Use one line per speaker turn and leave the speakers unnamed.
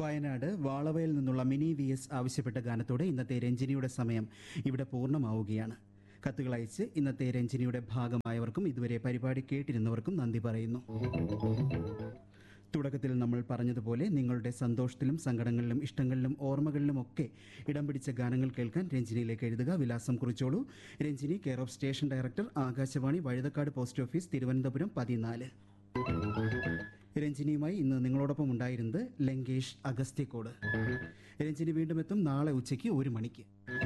വയനാട് വാളവയിൽ നിന്നുള്ള mini V S ആവശ്യപ്പെട്ട ഗാനത്തോടെ ഇന്നത്തെ രഞ്ജിനിയുടെ സമയം ഇവിടെ പൂർണ്ണമാവുകയാണ് കത്തുകൾ അയച്ച് ഇന്നത്തെ രഞ്ജിനിയുടെ ഭാഗമായവർക്കും ഇതുവരെ പരിപാടി കേട്ടിരുന്നവർക്കും നന്ദി പറയുന്നു തുടക്കത്തിൽ നമ്മൾ പറഞ്ഞതുപോലെ നിങ്ങളുടെ സന്തോഷത്തിലും സങ്കടങ്ങളിലും ഇഷ്ടങ്ങളിലും ഓർമ്മകളിലും ഒക്കെ ഇടം പിടിച്ച ഗാനങ്ങൾ കേൾക്കാൻ രഞ്ജിനിയിലേക്ക് എഴുതുക വിലാസം കുറിച്ചോളൂ Ranjini care of station director Akashvani Vazhuthacaud post office Thiruvananthapuram പതിനാല് രഞ്ജിനിയുമായി ഇന്ന് നിങ്ങളോടൊപ്പം ഉണ്ടായിരുന്നത് ലങ്കേഷ് അഗസ്ത്യക്കോട് രഞ്ജിനി വീണ്ടും എത്തും നാളെ ഉച്ചയ്ക്ക് ഒരു മണിക്ക്